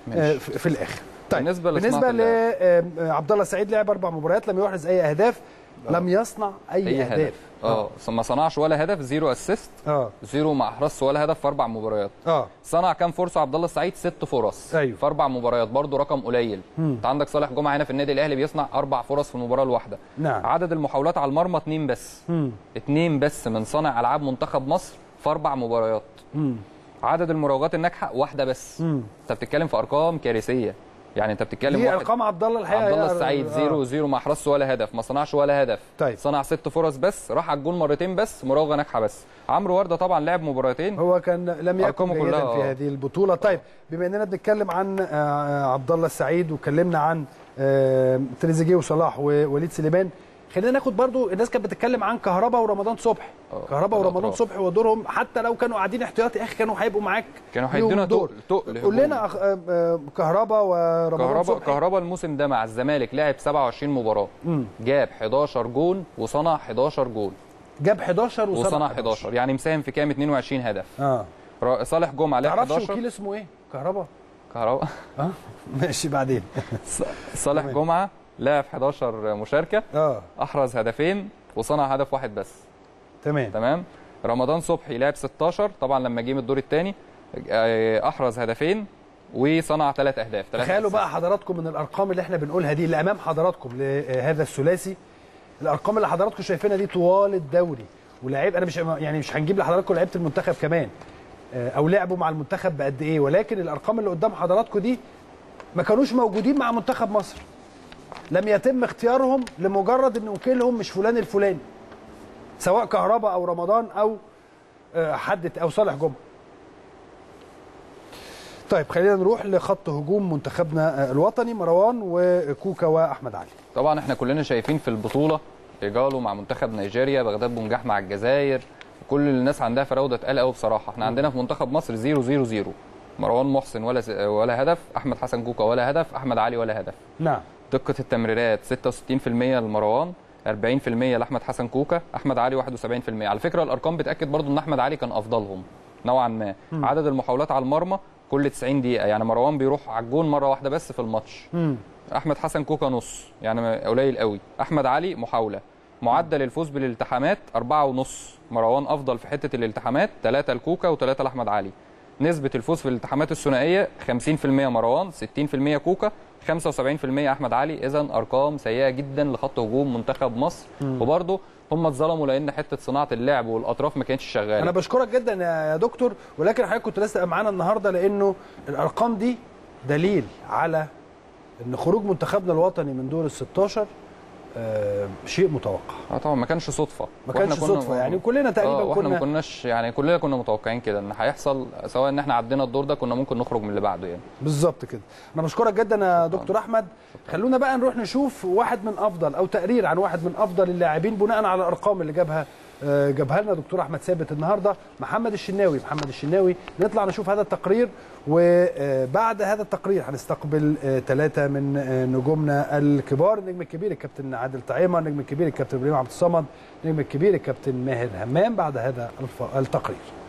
ماشي. آه، في في الاخر طيب بالنسبة بالنسبه لصناعة لعبد الله السعيد لعب اربع مباريات لم يحرز اي اهداف لم يصنع اي, اي اهداف هدف اه ما صنعش ولا هدف زيرو اسيست اه زيرو ما احرزش ولا هدف في اربع مباريات اه صنع كام فرصه عبد الله السعيد ست فرص أيوه. في اربع مباريات برضه رقم قليل انت عندك صالح جمعه هنا في النادي الاهلي بيصنع اربع فرص في المباراه الواحده نعم. عدد المحاولات على المرمى اتنين بس مم. اتنين بس من صانع العاب منتخب مصر في اربع مباريات مم. عدد المراوغات الناجحه واحده بس مم. انت بتتكلم في ارقام كارثيه يعني انت بتتكلم دي واحد ارقام عبد الله الحقيقه عبد الله يا- السعيد آه. زيرو زيرو ما احرزش ولا هدف ما صنعش ولا هدف طيب. صنع ست فرص بس راح على الجون مرتين بس مراوغه ناجحه بس عمرو ورده طبعا لعب مباراتين هو كان لم يكن أرقامه جيدا كلها، في آه. هذه البطوله طيب بما اننا بنتكلم عن آه، عبد الله السعيد واتكلمنا عن آه، تريزيجيه وصلاح ووليد سليمان خلينا ناخد برضو الناس كانت بتتكلم عن كهربا ورمضان صبحي آه، كهربا ورمضان الأطراف. صبحي ودورهم حتى لو كانوا قاعدين احتياطي يا اخي كانوا هيبقوا معاك كانوا ليهم هيدونا دور. تقل تقل قول لنا أخ- آه، آه، كهربا ورمضان كهربا صبحي كهربا الموسم ده مع الزمالك لعب 27 مباراه مم. جاب 11 جون وصنع 11 جون جاب 11 وصنع, وصنع 11 يعني مساهم في كام 22 هدف اه را- صالح جمعه لعب تعرفش 11 وكيل اسمه ايه كهربا كهربا اه ماشي بعدين صالح تمام. جمعه لعب 11 مشاركه اه احرز هدفين وصنع هدف واحد بس تمام تمام رمضان صبحي لعب 16 طبعا لما جه من الدور الثاني احرز هدفين وصنع ثلاث اهداف ثلاث تخيلوا بقى حضراتكم من الارقام اللي احنا بنقولها دي اللي امام حضراتكم لهذا الثلاثي الارقام اللي حضراتكم شايفينها دي طوال الدوري ولاعيب انا مش يعني مش هنجيب لحضراتكم لعيبه المنتخب كمان آه، او لعبوا مع المنتخب بقد ايه ولكن الارقام اللي قدام حضراتكم دي ما كانوش موجودين مع منتخب مصر لم يتم اختيارهم لمجرد ان وكيلهم مش فلان الفلاني سواء كهربا او رمضان او آه، حد او صالح جمعه طيب خلينا نروح لخط هجوم منتخبنا آه، الوطني مروان وكوكا واحمد علي طبعا احنا كلنا شايفين في البطوله ايجالو مع منتخب نيجيريا بغداد بونجاح مع الجزائر كل الناس عندها فراوده تقال قوي بصراحه احنا عندنا في منتخب مصر 0 0 0 مروان محسن ولا ولا هدف احمد حسن كوكا ولا هدف احمد علي ولا هدف نعم دقه التمريرات 66% لمروان 40% لاحمد حسن كوكا احمد علي 71% على فكره الارقام بتاكد برضو ان احمد علي كان افضلهم نوعا ما عدد المحاولات على المرمى كل 90 دقيقه يعني مروان بيروح على الجون مره واحده بس في الماتش مم. احمد حسن كوكا نص يعني قليل قوي احمد علي محاوله معدل الفوز بالالتحامات أربعة ونص مروان أفضل في حتة الالتحامات ثلاثة لكوكا وثلاثة لأحمد علي نسبة الفوز في الالتحامات الثنائية 50% مروان 60% كوكا 75% أحمد علي إذا أرقام سيئة جدا لخط هجوم منتخب مصر وبرضه هم اتظلموا لأن حتة صناعة اللعب والأطراف ما كانتش شغالة انا بشكرك جدا يا دكتور ولكن حضرتك كنت لسه معانا النهارده لانه الارقام دي دليل على ان خروج منتخبنا الوطني من دور ال 16 آه شيء متوقع اه طبعا ما كانش صدفه ما وإحنا كانش كنا- صدفه يعني كلنا تقريبا اه واحنا ما كنا كناش يعني كلنا كنا متوقعين كده ان هيحصل سواء ان احنا عدينا الدور ده كنا ممكن نخرج من اللي بعده يعني بالظبط كده انا بشكرك جدا يا دكتور احمد خلونا بقى نروح نشوف واحد من افضل او تقرير عن واحد من افضل اللاعبين بناء على الارقام اللي جابها آه، جابها لنا دكتور احمد ثابت النهارده محمد الشناوي محمد الشناوي نطلع نشوف هذا التقرير وبعد هذا التقرير هنستقبل ثلاثه من آه، نجومنا الكبار النجم الكبير الكابتن عادل طعيمه النجم الكبير الكابتن ابراهيم عبد الصمد النجم الكبير الكابتن ماهر همام بعد هذا الف- التقرير